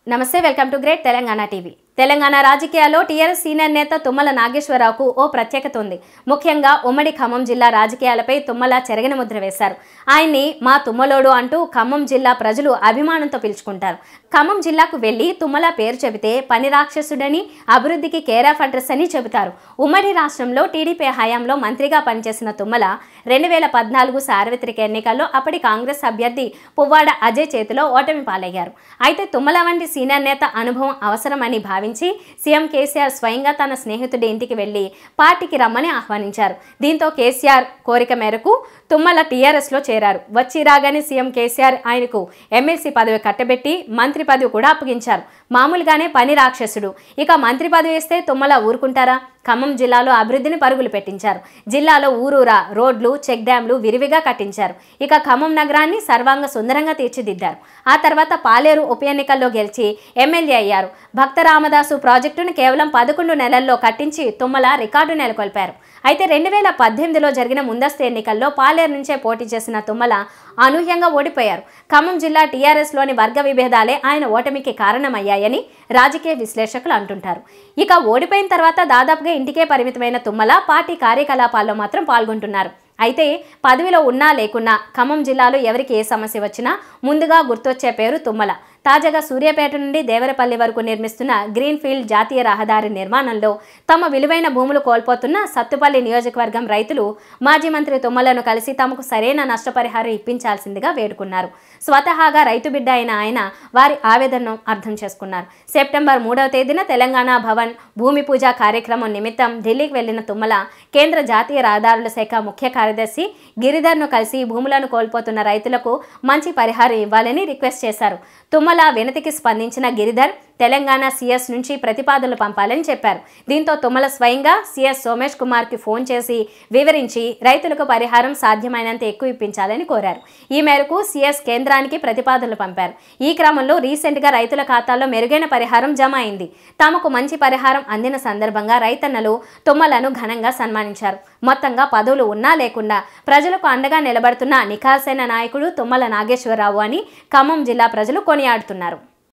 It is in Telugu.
నమస్తే welcome to great Telangana TV Telangana రాజకీయాల్లో టీఆర్ఎస్ సీనియర్ నేత తుమ్మల నాగేశ్వరరావుకు ఓ ప్రత్యేకత ఉంది ముఖ్యంగా ఉమ్మడి ఖమ్మం జిల్లా రాజకీయాలపై తుమ్మల చెరగని ముద్ర వేశారు ఆయన్ని మా తుమ్మలోడు అంటూ ఖమ్మం జిల్లా ప్రజలు అభిమానంతో పిలుచుకుంటారు ఖమ్మం జిల్లాకు వెళ్లి తుమ్మల పేరు చెబితే పని రాక్షసుడని అభివృద్ధికి కేర్ ఆఫ్ అడ్రస్ అని చెబుతారు ఉమ్మడి రాష్ట్రంలో టీడీపీ హయాంలో మంత్రిగా పనిచేసిన తుమ్మల రెండు వేల పద్నాలుగు సార్వత్రిక ఎన్నికల్లో అప్పటి కాంగ్రెస్ అభ్యర్థి పువ్వాడ అజయ్ చేతిలో ఓటమి పాలయ్యారు అయితే తుమ్మల వంటి సీనియర్ నేత అనుభవం అవసరమని భావించి సీఎం కేసీఆర్ స్వయంగా తన స్నేహితుడి ఇంటికి వెళ్లి పార్టీకి రమ్మని ఆహ్వానించారు దీంతో కేసీఆర్ కోరిక మేరకు తుమ్మల టీఆర్ఎస్లో చేరారు వచ్చి రాగానే సీఎం కేసీఆర్ ఆయనకు ఎమ్మెల్సీ పదవి కట్టబెట్టి మంత్రి పదవి కూడా అప్పగించారు మామూలుగానే పని రాక్షసుడు ఇక మంత్రి పదవి ఇస్తే తుమ్మల ఊరుకుంటారా ఖమ్మం జిల్లాలో అభివృద్ధిని పరుగులు పెట్టించారు జిల్లాలో ఊరూరా రోడ్లు చెక్ డ్యాంలు విరివిగా కట్టించారు ఇక ఖమ్మం నగరాన్ని సర్వాంగ సుందరంగా తీర్చిదిద్దారు ఆ తర్వాత పాలేరు ఉప ఎన్నికల్లో గెలిచి ఎమ్మెల్యే అయ్యారు భక్త రామదాసు ప్రాజెక్టును కేవలం పదకొండు నెలల్లో కట్టించి తుమ్మల రికార్డు నెలకొల్పారు అయితే రెండు వేల పద్దెనిమిదిలో జరిగిన ముందస్తు ఎన్నికల్లో పాలేరు నుంచే పోటీ చేసిన తుమ్మల అనూహ్యంగా ఓడిపోయారు ఖమ్మం జిల్లా టీఆర్ఎస్లోని వర్గ విభేదాలే ఆయన ఓటమికి కారణమయ్యాయని రాజకీయ విశ్లేషకులు అంటుంటారు ఇక ఓడిపోయిన తర్వాత దాదాపుగా ఇంటికే పరిమితమైన తుమ్మల పార్టీ కార్యకలాపాల్లో మాత్రం పాల్గొంటున్నారు అయితే పదవిలో ఉన్నా లేకున్నా ఖమ్మం జిల్లాలో ఎవరికి ఏ సమస్య వచ్చినా ముందుగా గుర్తొచ్చే పేరు తుమ్మల తాజాగా సూర్యాపేట నుండి దేవరపల్లి వరకు నిర్మిస్తున్న గ్రీన్ ఫీల్డ్ జాతీయ రహదారి నిర్మాణంలో తమ విలువైన భూములు కోల్పోతున్న సత్తుపల్లి నియోజకవర్గం రైతులు మాజీ మంత్రి తుమ్మలను కలిసి తమకు సరైన నష్టపరిహారం ఇప్పించాల్సిందిగా వేడుకున్నారు స్వతహాగా రైతు బిడ్డ అయిన ఆయన వారి ఆవేదనను అర్థం చేసుకున్నారు సెప్టెంబర్ మూడవ తేదీన తెలంగాణ భవన్ భూమి పూజ కార్యక్రమం నిమిత్తం ఢిల్లీకి వెళ్లిన తుమ్మల కేంద్ర జాతీయ రహదారుల శాఖ ముఖ్య కార్యదర్శి గిరిధర్ను కలిసి భూములను కోల్పోతున్న రైతులకు మంచి పరిహారం ఇవ్వాలని రిక్వెస్ట్ చేశారు తుమ్మల వినతికి స్పందించిన గిరిధర్ తెలంగాణ సీఎస్ నుంచి ప్రతిపాదనలు పంపాలని చెప్పారు దీంతో తుమ్మల స్వయంగా సీఎస్ సోమేష్ కుమార్కి ఫోన్ చేసి వివరించి రైతులకు పరిహారం సాధ్యమైనంత ఎక్కువ ఇప్పించాలని కోరారు ఈ మేరకు సీఎస్ కేంద్రానికి ప్రతిపాదనలు పంపారు ఈ క్రమంలో రీసెంట్గా రైతుల ఖాతాల్లో మెరుగైన పరిహారం జమ అయింది తమకు మంచి పరిహారం అందిన సందర్భంగా రైతన్నలు తుమ్మలను ఘనంగా సన్మానించారు మొత్తంగా పదవులు ఉన్నా లేకుండా ప్రజలకు అండగా నిలబడుతున్న నిఖాసైన నాయకుడు తుమ్మల నాగేశ్వరరావు అని ఖమ్మం జిల్లా ప్రజలు కొనియాడుతున్నారు